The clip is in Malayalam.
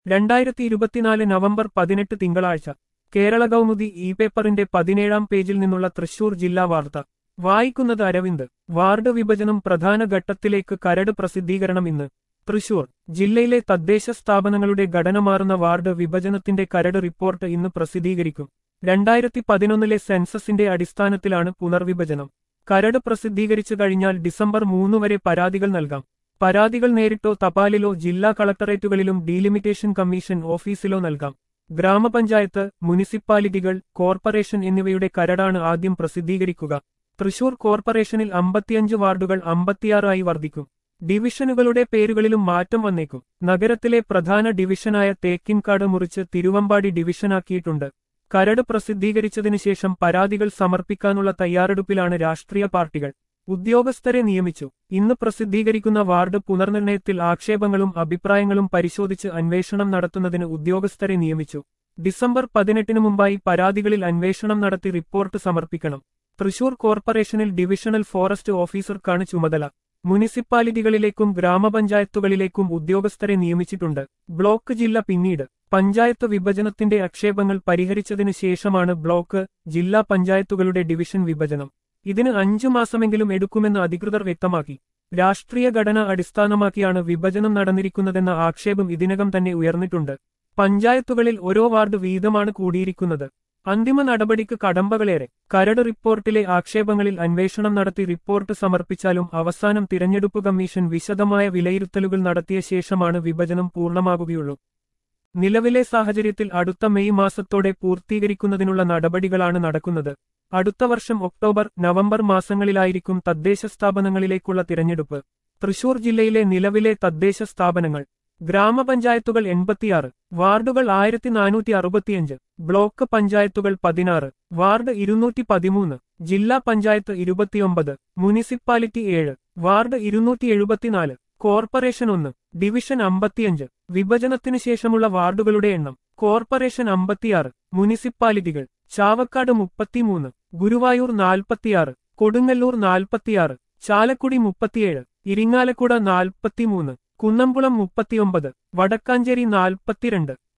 രണ്ടായിരത്തി ഇരുപത്തിനാല് നവംബർ പതിനെട്ട് തിങ്കളാഴ്ച കേരള കൗമുദി ഇ പേപ്പറിന്റെ പതിനേഴാം പേജിൽ നിന്നുള്ള തൃശൂർ ജില്ലാ വാർത്ത വായിക്കുന്നത് അരവിന്ദ് വാർഡ് വിഭജനം പ്രധാന ഘട്ടത്തിലേക്ക് കരട് പ്രസിദ്ധീകരണം ഇന്ന് തൃശൂർ ജില്ലയിലെ തദ്ദേശ സ്ഥാപനങ്ങളുടെ ഘടന മാറുന്ന വാർഡ് വിഭജനത്തിന്റെ കരട് റിപ്പോർട്ട് ഇന്ന് പ്രസിദ്ധീകരിക്കും രണ്ടായിരത്തി പതിനൊന്നിലെ സെൻസസിന്റെ അടിസ്ഥാനത്തിലാണ് പുനർവിഭജനം കരട് പ്രസിദ്ധീകരിച്ചു കഴിഞ്ഞാൽ ഡിസംബർ മൂന്ന് വരെ പരാതികൾ നൽകാം പരാതികൾ നേരിട്ടോ തപാലിലോ ജില്ലാ കളക്ടറേറ്റുകളിലും ഡീലിമിറ്റേഷൻ കമ്മീഷൻ ഓഫീസിലോ നൽകാം ഗ്രാമപഞ്ചായത്ത് മുനിസിപ്പാലിറ്റികൾ കോർപ്പറേഷൻ എന്നിവയുടെ കരടാണ് ആദ്യം പ്രസിദ്ധീകരിക്കുക തൃശൂർ കോർപ്പറേഷനിൽ അമ്പത്തിയഞ്ച് വാർഡുകൾ അമ്പത്തിയാറായി വർദ്ധിക്കും ഡിവിഷനുകളുടെ പേരുകളിലും മാറ്റം വന്നേക്കും നഗരത്തിലെ പ്രധാന ഡിവിഷനായ തേക്കിൻകാട് മുറിച്ച് തിരുവമ്പാടി ഡിവിഷനാക്കിയിട്ടുണ്ട് കരട് പ്രസിദ്ധീകരിച്ചതിനു ശേഷം പരാതികൾ സമർപ്പിക്കാനുള്ള തയ്യാറെടുപ്പിലാണ് രാഷ്ട്രീയ പാർട്ടികൾ ഉദ്യോഗസ്ഥരെ നിയമിച്ചു ഇന്ന് പ്രസിദ്ധീകരിക്കുന്ന വാർഡ് പുനർനിർണയത്തിൽ ആക്ഷേപങ്ങളും അഭിപ്രായങ്ങളും പരിശോധിച്ച് അന്വേഷണം നടത്തുന്നതിന് ഉദ്യോഗസ്ഥരെ നിയമിച്ചു ഡിസംബർ പതിനെട്ടിന് മുമ്പായി പരാതികളിൽ അന്വേഷണം നടത്തി റിപ്പോർട്ട് സമർപ്പിക്കണം തൃശൂർ കോർപ്പറേഷനിൽ ഡിവിഷണൽ ഫോറസ്റ്റ് ഓഫീസർക്കാണ് ചുമതല മുനിസിപ്പാലിറ്റികളിലേക്കും ഗ്രാമപഞ്ചായത്തുകളിലേക്കും ഉദ്യോഗസ്ഥരെ നിയമിച്ചിട്ടുണ്ട് ബ്ലോക്ക് ജില്ല പിന്നീട് പഞ്ചായത്ത് വിഭജനത്തിന്റെ ആക്ഷേപങ്ങൾ പരിഹരിച്ചതിനു ശേഷമാണ് ബ്ലോക്ക് ജില്ലാ പഞ്ചായത്തുകളുടെ ഡിവിഷൻ വിഭജനം ഇതിന് അഞ്ചു മാസമെങ്കിലും എടുക്കുമെന്ന് അധികൃതർ വ്യക്തമാക്കി രാഷ്ട്രീയ ഘടന അടിസ്ഥാനമാക്കിയാണ് വിഭജനം നടന്നിരിക്കുന്നതെന്ന ആക്ഷേപം ഇതിനകം തന്നെ ഉയർന്നിട്ടുണ്ട് പഞ്ചായത്തുകളിൽ ഓരോ വാർഡ് വീതമാണ് കൂടിയിരിക്കുന്നത് അന്തിമ നടപടിക്ക് കടമ്പകളേറെ കരട് റിപ്പോർട്ടിലെ ആക്ഷേപങ്ങളിൽ അന്വേഷണം നടത്തി റിപ്പോർട്ട് സമർപ്പിച്ചാലും അവസാനം തിരഞ്ഞെടുപ്പ് കമ്മീഷൻ വിശദമായ വിലയിരുത്തലുകൾ നടത്തിയ ശേഷമാണ് വിഭജനം പൂർണ്ണമാകുകയുള്ളൂ നിലവിലെ സാഹചര്യത്തിൽ അടുത്ത മെയ് മാസത്തോടെ പൂർത്തീകരിക്കുന്നതിനുള്ള നടപടികളാണ് നടക്കുന്നത് അടുത്ത വർഷം ഒക്ടോബർ നവംബർ മാസങ്ങളിലായിരിക്കും തദ്ദേശ സ്ഥാപനങ്ങളിലേക്കുള്ള തിരഞ്ഞെടുപ്പ് തൃശൂർ ജില്ലയിലെ നിലവിലെ തദ്ദേശ സ്ഥാപനങ്ങൾ ഗ്രാമപഞ്ചായത്തുകൾ എൺപത്തിയാറ് വാർഡുകൾ ആയിരത്തി നാനൂറ്റി അറുപത്തിയഞ്ച് ബ്ലോക്ക് പഞ്ചായത്തുകൾ പതിനാറ് വാർഡ് ഇരുന്നൂറ്റി പതിമൂന്ന് ജില്ലാ പഞ്ചായത്ത് ഇരുപത്തിയൊമ്പത് മുനിസിപ്പാലിറ്റി ഏഴ് വാർഡ് ഇരുന്നൂറ്റി എഴുപത്തിനാല് കോർപ്പറേഷൻ ഒന്ന് ഡിവിഷൻ അമ്പത്തിയഞ്ച് വിഭജനത്തിനു ശേഷമുള്ള വാർഡുകളുടെ എണ്ണം കോർപ്പറേഷൻ അമ്പത്തിയാറ് മുനിസിപ്പാലിറ്റികൾ ചാവക്കാട് മുപ്പത്തിമൂന്ന് ഗുരുവായൂർ നാൽപ്പത്തിയാറ് കൊടുങ്ങല്ലൂർ നാൽപ്പത്തിയാറ് ചാലക്കുടി മുപ്പത്തിയേഴ് ഇരിങ്ങാലക്കുട നാൽപ്പത്തിമൂന്ന് കുന്നംകുളം മുപ്പത്തിയൊമ്പത് വടക്കാഞ്ചേരി നാൽപ്പത്തിരണ്ട്